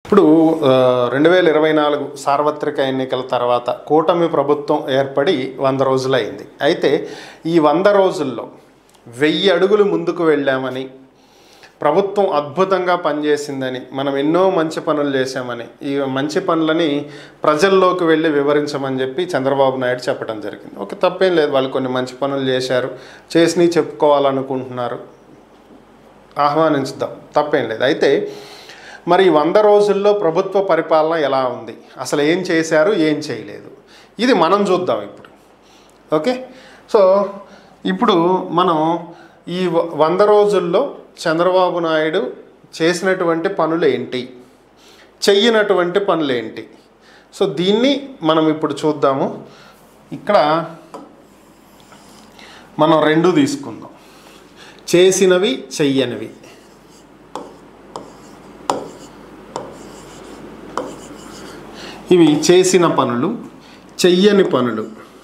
ఇప్పుడు రెండు వేల ఇరవై నాలుగు సార్వత్రిక ఎన్నికల తర్వాత కూటమి ప్రభుత్వం ఏర్పడి వంద రోజులైంది అయితే ఈ వంద రోజుల్లో వెయ్యి అడుగులు ముందుకు వెళ్ళామని ప్రభుత్వం అద్భుతంగా పనిచేసిందని మనం ఎన్నో మంచి పనులు చేశామని ఈ మంచి పనులని ప్రజల్లోకి వెళ్ళి వివరించమని చెప్పి చంద్రబాబు నాయుడు చెప్పడం జరిగింది ఓకే తప్పేం లేదు వాళ్ళు కొన్ని మంచి పనులు చేశారు చేసినవి చెప్పుకోవాలనుకుంటున్నారు ఆహ్వానించుదాం తప్పేం లేదు అయితే మరి ఈ వంద రోజుల్లో ప్రభుత్వ పరిపాలన ఎలా ఉంది అసలు ఏం చేశారు ఏం చేయలేదు ఇది మనం చూద్దాం ఇప్పుడు ఓకే సో ఇప్పుడు మనం ఈ వ- వంద రోజుల్లో చంద్రబాబు నాయుడు చేసినటువంటి పనులు ఏంటి చెయ్యనటువంటి పనులు ఏంటి సో దీన్ని మనం ఇప్పుడు చూద్దాము ఇక్కడ మనం రెండు తీసుకుందాం చేసినవి చెయ్యనివి ఇవి చేసిన పనులు చెయ్యని పనులు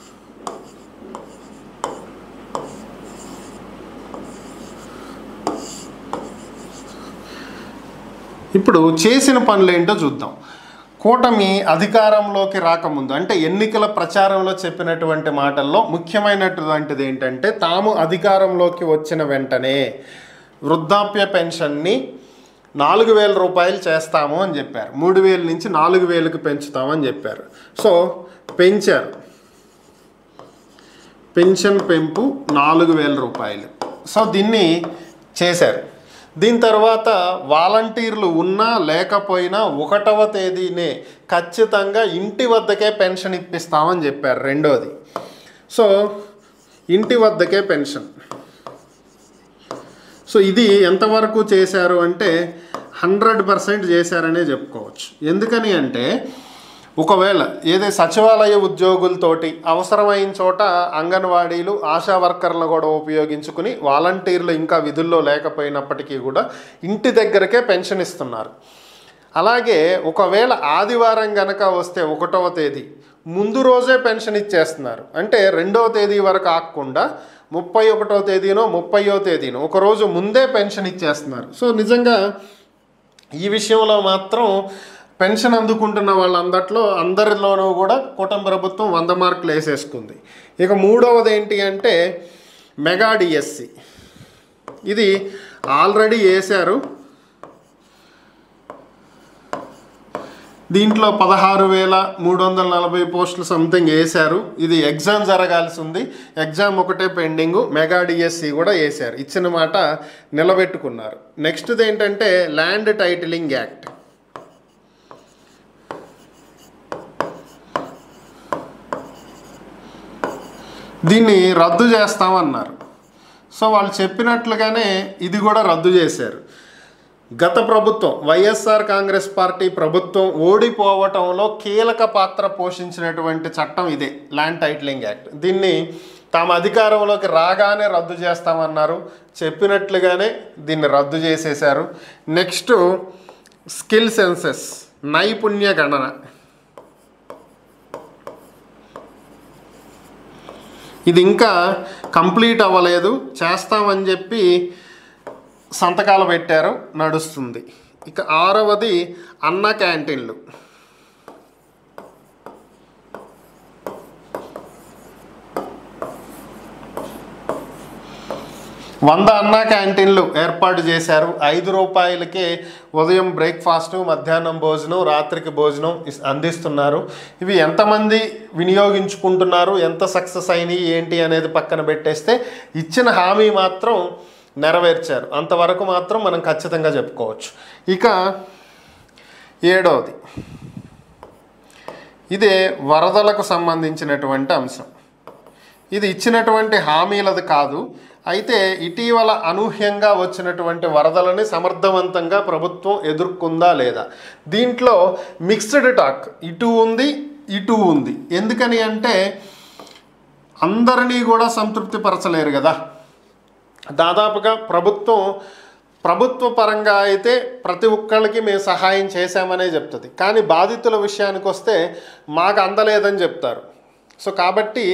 ఇప్పుడు చేసిన పనులు ఏంటో చూద్దాం కూటమి అధికారంలోకి రాకముందు అంటే ఎన్నికల ప్రచారంలో చెప్పినటువంటి మాటల్లో ముఖ్యమైనటువంటిది ఏంటంటే తాము అధికారంలోకి వచ్చిన వెంటనే వృద్ధాప్య పెన్షన్ని నాలుగు వేల రూపాయలు చేస్తాము అని చెప్పారు మూడు వేల నుంచి నాలుగు వేలకు పెంచుతామని చెప్పారు సో పెంచారు పెన్షన్ పెంపు నాలుగు వేల రూపాయలు సో దీన్ని చేశారు దీని తర్వాత వాలంటీర్లు ఉన్నా లేకపోయినా ఒకటవ తేదీనే ఖచ్చితంగా ఇంటి వద్దకే పెన్షన్ ఇప్పిస్తామని చెప్పారు రెండోది సో ఇంటి వద్దకే పెన్షన్ సో ఇది ఎంతవరకు చేశారు అంటే హండ్రెడ్ పర్సెంట్ చేశారనే చెప్పుకోవచ్చు ఎందుకని అంటే ఒకవేళ ఏదే సచివాలయ ఉద్యోగులతోటి అవసరమైన చోట అంగన్వాడీలు ఆశా వర్కర్లను కూడా ఉపయోగించుకుని వాలంటీర్లు ఇంకా విధుల్లో లేకపోయినప్పటికీ కూడా ఇంటి దగ్గరకే పెన్షన్ ఇస్తున్నారు అలాగే ఒకవేళ ఆదివారం గనక వస్తే ఒకటవ తేదీ ముందు రోజే పెన్షన్ ఇచ్చేస్తున్నారు అంటే రెండవ తేదీ వరకు ఆగకుండా ముప్పై ఒకటో తేదీనో ముప్పయో తేదీనో ఒక రోజు ముందే పెన్షన్ ఇచ్చేస్తున్నారు సో నిజంగా ఈ విషయంలో మాత్రం పెన్షన్ అందుకుంటున్న వాళ్ళందట్లో అందరిలోనూ కూడా కూటమి ప్రభుత్వం వంద మార్కులు వేసేసుకుంది ఇక మూడవది ఏంటి అంటే మెగా డిఎస్సి ఇది ఆల్రెడీ వేశారు దీంట్లో పదహారు వేల మూడు వందల నలభై పోస్టులు సంథింగ్ వేశారు ఇది ఎగ్జామ్ జరగాల్సి ఉంది ఎగ్జామ్ ఒకటే పెండింగ్ మెగా డిఎస్సి కూడా వేశారు ఇచ్చిన మాట నిలబెట్టుకున్నారు నెక్స్ట్ది ఏంటంటే ల్యాండ్ టైటిలింగ్ యాక్ట్ దీన్ని రద్దు చేస్తామన్నారు సో వాళ్ళు చెప్పినట్లుగానే ఇది కూడా రద్దు చేశారు గత ప్రభుత్వం వైఎస్ఆర్ కాంగ్రెస్ పార్టీ ప్రభుత్వం ఓడిపోవటంలో కీలక పాత్ర పోషించినటువంటి చట్టం ఇదే ల్యాండ్ టైటిలింగ్ యాక్ట్ దీన్ని తాము అధికారంలోకి రాగానే రద్దు చేస్తామన్నారు చెప్పినట్లుగానే దీన్ని రద్దు చేసేశారు నెక్స్ట్ స్కిల్ సెన్సెస్ నైపుణ్య గణన ఇది ఇంకా కంప్లీట్ అవ్వలేదు చేస్తామని చెప్పి సంతకాలు పెట్టారు నడుస్తుంది ఇక ఆరవది అన్న క్యాంటీన్లు వంద అన్న క్యాంటీన్లు ఏర్పాటు చేశారు ఐదు రూపాయలకే ఉదయం బ్రేక్ఫాస్ట్ మధ్యాహ్నం భోజనం రాత్రికి భోజనం ఇస్- అందిస్తున్నారు ఇవి ఎంతమంది వినియోగించుకుంటున్నారు ఎంత సక్సెస్ అయినాయి ఏంటి అనేది పక్కన పెట్టేస్తే ఇచ్చిన హామీ మాత్రం నెరవేర్చారు అంతవరకు మాత్రం మనం ఖచ్చితంగా చెప్పుకోవచ్చు ఇక ఏడవది ఇదే వరదలకు సంబంధించినటువంటి అంశం ఇది ఇచ్చినటువంటి హామీలది కాదు అయితే ఇటీవల అనూహ్యంగా వచ్చినటువంటి వరదలని సమర్థవంతంగా ప్రభుత్వం ఎదుర్కొందా లేదా దీంట్లో మిక్స్డ్ టాక్ ఇటు ఉంది ఇటు ఉంది ఎందుకని అంటే అందరినీ కూడా సంతృప్తి పరచలేరు కదా దాదాపుగా ప్రభుత్వం ప్రభుత్వ పరంగా అయితే ప్రతి ఒక్కళ్ళకి మేము సహాయం చేశామనే చెప్తుంది కానీ బాధితుల విషయానికి వస్తే మాకు అందలేదని చెప్తారు సో కాబట్టి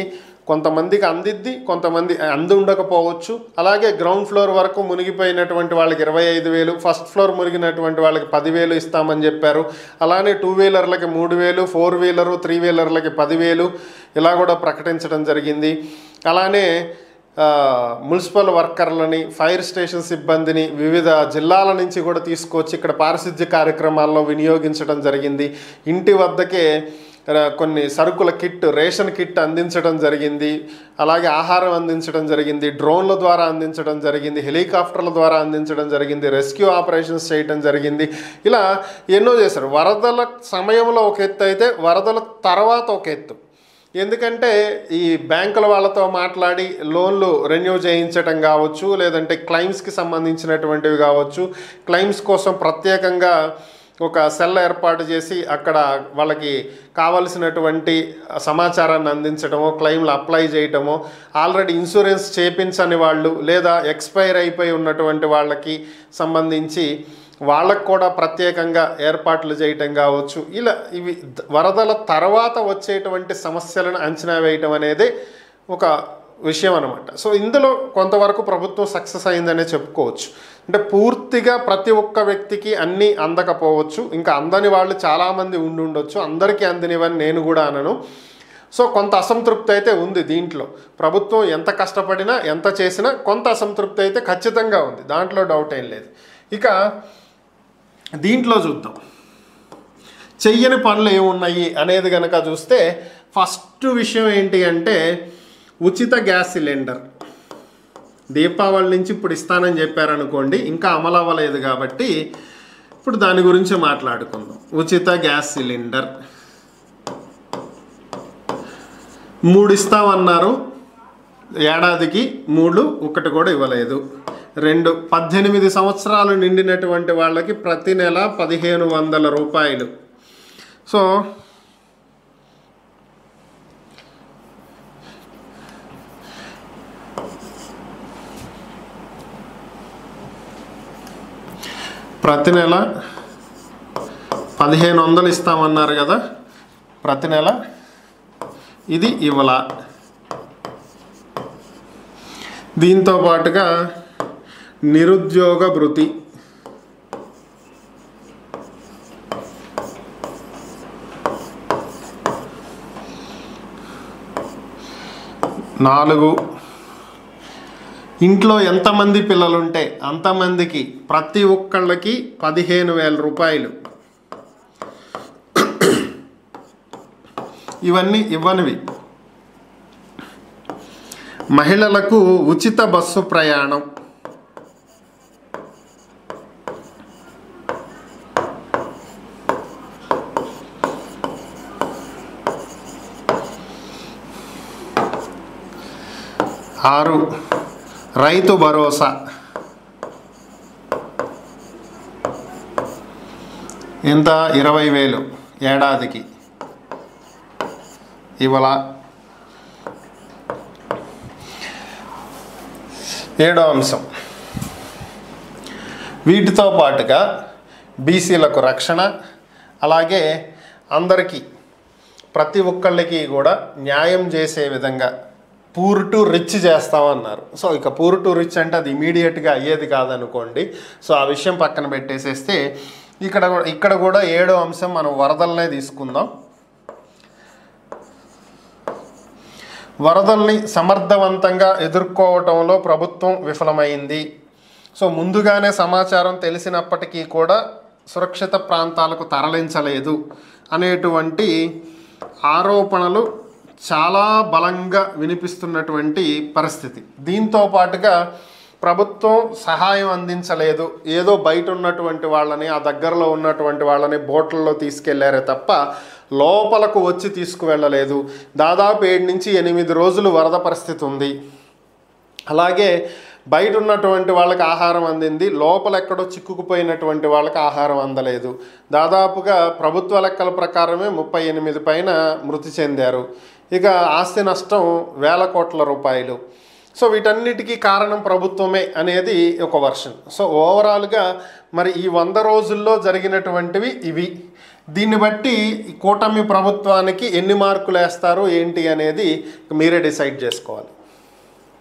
కొంతమందికి అందిద్ది కొంతమంది అంది ఉండకపోవచ్చు అలాగే గ్రౌండ్ ఫ్లోర్ వరకు మునిగిపోయినటువంటి వాళ్ళకి ఇరవై ఐదు వేలు ఫస్ట్ ఫ్లోర్ మునిగినటువంటి వాళ్ళకి పదివేలు ఇస్తామని చెప్పారు అలానే టూ వీలర్లకి మూడు వేలు ఫోర్ వీలరు త్రీ వీలర్లకి పదివేలు ఇలా కూడా ప్రకటించడం జరిగింది అలానే ఆ, మున్సిపల్ వర్కర్లని ఫైర్ స్టేషన్ సిబ్బందిని వివిధ జిల్లాల నుంచి కూడా తీసుకొచ్చి ఇక్కడ పారిశుద్ధ్య కార్యక్రమాల్లో వినియోగించడం జరిగింది ఇంటి వద్దకే ఆ, కొన్ని సరుకుల కిట్ రేషన్ కిట్ అందించడం జరిగింది అలాగే ఆహారం అందించడం జరిగింది డ్రోన్ల ద్వారా అందించడం జరిగింది హెలికాప్టర్ల ద్వారా అందించడం జరిగింది రెస్క్యూ ఆపరేషన్స్ చేయడం జరిగింది ఇలా ఎన్నో చేశారు వరదల సమయంలో ఒక ఎత్తు అయితే వరదల తర్వాత ఒక ఎత్తు ఎందుకంటే ఈ బ్యాంకుల వాళ్ళతో మాట్లాడి లోన్లు రెన్యూ చేయించటం కావచ్చు లేదంటే క్లైమ్స్కి సంబంధించినటువంటివి కావచ్చు క్లైమ్స్ కోసం ప్రత్యేకంగా ఒక సెల్ ఏర్పాటు చేసి అక్కడ వాళ్ళకి కావలసినటువంటి సమాచారాన్ని అందించడమో క్లెయిమ్లు అప్లై చేయటమో ఆల్రెడీ ఇన్సూరెన్స్ చేపించని వాళ్ళు లేదా ఎక్స్పైర్ అయిపోయి ఉన్నటువంటి వాళ్ళకి సంబంధించి వాళ్ళకు కూడా ప్రత్యేకంగా ఏర్పాట్లు చేయటం కావచ్చు ఇలా ఇవి ద- వరదల తర్వాత వచ్చేటువంటి సమస్యలను అంచనా వేయటం అనేది ఒక విషయం అనమాట సో ఇందులో కొంతవరకు ప్రభుత్వం సక్సెస్ అయిందనే చెప్పుకోవచ్చు అంటే పూర్తిగా ప్రతి ఒక్క వ్యక్తికి అన్నీ అందకపోవచ్చు ఇంకా అందని వాళ్ళు చాలామంది ఉండి ఉండొచ్చు అందరికీ అందినవని నేను కూడా అనను సో కొంత అసంతృప్తి అయితే ఉంది దీంట్లో ప్రభుత్వం ఎంత కష్టపడినా ఎంత చేసినా కొంత అసంతృప్తి అయితే ఖచ్చితంగా ఉంది దాంట్లో డౌట్ ఏం లేదు ఇక దీంట్లో చూద్దాం చెయ్యని పనులు ఏమున్నాయి అనేది కనుక చూస్తే ఫస్ట్ విషయం ఏంటి అంటే ఉచిత గ్యాస్ సిలిండర్ దీపావళి నుంచి ఇప్పుడు ఇస్తానని చెప్పారనుకోండి ఇంకా అమలు అవ్వలేదు కాబట్టి ఇప్పుడు దాని గురించి మాట్లాడుకుందాం ఉచిత గ్యాస్ సిలిండర్ మూడు ఇస్తామన్నారు ఏడాదికి మూడు ఒకటి కూడా ఇవ్వలేదు రెండు పద్దెనిమిది సంవత్సరాలు నిండినటువంటి వాళ్ళకి ప్రతి నెల పదిహేను వందల రూపాయలు సో ప్రతి నెల పదిహేను వందలు ఇస్తామన్నారు కదా ప్రతి నెల ఇది ఇవ్వలా దీంతో పాటుగా నిరుద్యోగ భృతి నాలుగు ఇంట్లో ఎంతమంది పిల్లలుంటే అంతమందికి ప్రతి ఒక్కళ్ళకి పదిహేను వేల రూపాయలు ఇవన్నీ ఇవ్వనివి మహిళలకు ఉచిత బస్సు ప్రయాణం ఆరు రైతు భరోసా ఎంత ఇరవై వేలు ఏడాదికి ఇవాళ ఏడో అంశం వీటితో పాటుగా బీసీలకు రక్షణ అలాగే అందరికీ ప్రతి ఒక్కళ్ళకి కూడా న్యాయం చేసే విధంగా పూర్ టు రిచ్ చేస్తామన్నారు సో ఇక పూర్ టు రిచ్ అంటే అది ఇమీడియట్గా అయ్యేది కాదనుకోండి సో ఆ విషయం పక్కన పెట్టేసేస్తే ఇక్కడ కూడా ఇక్కడ కూడా ఏడో అంశం మనం వరదలనే తీసుకుందాం వరదల్ని సమర్థవంతంగా ఎదుర్కోవటంలో ప్రభుత్వం విఫలమైంది సో ముందుగానే సమాచారం తెలిసినప్పటికీ కూడా సురక్షిత ప్రాంతాలకు తరలించలేదు అనేటువంటి ఆరోపణలు చాలా బలంగా వినిపిస్తున్నటువంటి పరిస్థితి దీంతో పాటుగా ప్రభుత్వం సహాయం అందించలేదు ఏదో బయట ఉన్నటువంటి వాళ్ళని ఆ దగ్గరలో ఉన్నటువంటి వాళ్ళని బోట్లలో తీసుకెళ్లారే తప్ప లోపలకు వచ్చి తీసుకువెళ్ళలేదు దాదాపు ఏడు నుంచి ఎనిమిది రోజులు వరద పరిస్థితి ఉంది అలాగే బయట ఉన్నటువంటి వాళ్ళకి ఆహారం అందింది లోపల ఎక్కడో చిక్కుకుపోయినటువంటి వాళ్ళకి ఆహారం అందలేదు దాదాపుగా ప్రభుత్వ లెక్కల ప్రకారమే ముప్పై ఎనిమిది పైన మృతి చెందారు ఇక ఆస్తి నష్టం వేల కోట్ల రూపాయలు సో వీటన్నిటికీ కారణం ప్రభుత్వమే అనేది ఒక వర్షన్ సో ఓవరాల్గా మరి ఈ వంద రోజుల్లో జరిగినటువంటివి ఇవి దీన్ని బట్టి ఈ కూటమి ప్రభుత్వానికి ఎన్ని మార్కులు వేస్తారు ఏంటి అనేది మీరే డిసైడ్ చేసుకోవాలి